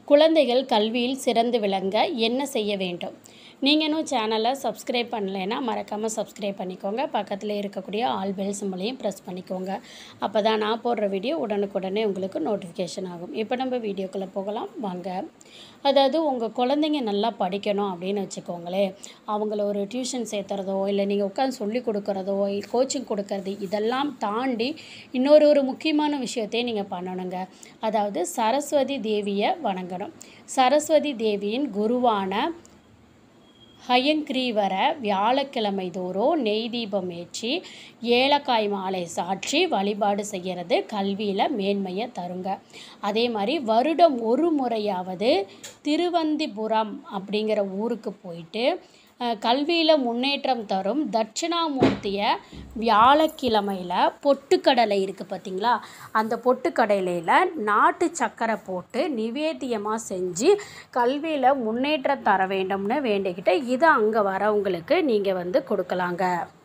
குழந்தைகள் கல்வியில் சிறந்து விளங்க என்ன செய்ய வேண்டும் நீங்கள் இன்னும் சேனலை சப்ஸ்கிரைப் பண்ணலைன்னா மறக்காமல் சப்ஸ்கிரைப் பண்ணிக்கோங்க பக்கத்தில் இருக்கக்கூடிய ஆல் பெல் சிம்பளையும் ப்ரெஸ் பண்ணிக்கோங்க அப்போ தான் நான் போடுற வீடியோ உடனுக்குடனே உங்களுக்கு நோட்டிஃபிகேஷன் ஆகும் இப்போ நம்ம வீடியோக்குள்ளே போகலாம் வாங்க அதாவது உங்கள் குழந்தைங்க நல்லா படிக்கணும் அப்படின்னு வச்சுக்கோங்களேன் அவங்கள ஒரு டியூஷன் சேர்த்துறதோ இல்லை நீங்கள் உட்காந்து சொல்லி கொடுக்குறதோ கோச்சிங் கொடுக்கறது இதெல்லாம் தாண்டி இன்னொரு ஒரு முக்கியமான விஷயத்தையும் நீங்கள் பண்ணணுங்க அதாவது சரஸ்வதி தேவியை வணங்கணும் சரஸ்வதி தேவியின் குருவான ஹயங்கிரீவரை வியாழக்கிழமை தோறும் நெய் தீபம் ஏற்றி ஏலக்காய் மாலை சாற்றி வழிபாடு செய்கிறது கல்வியில் மேன்மையை தருங்க அதே மாதிரி வருடம் ஒரு முறையாவது திருவந்திபுரம் அப்படிங்கிற ஊருக்கு போயிட்டு கல்வியில் முன்னேற்றம் தரும் தட்சிணாமூர்த்தியை வியாழக்கிழமையில் பொட்டுக்கடலை இருக்குது பார்த்தீங்களா அந்த பொட்டுக்கடலையில் நாட்டு சக்கரை போட்டு நிவேத்தியமாக செஞ்சு கல்வியில் முன்னேற்றம் தர வேண்டும்னு வேண்டிக்கிட்டு இதை அங்கே வரவங்களுக்கு நீங்கள் வந்து கொடுக்கலாங்க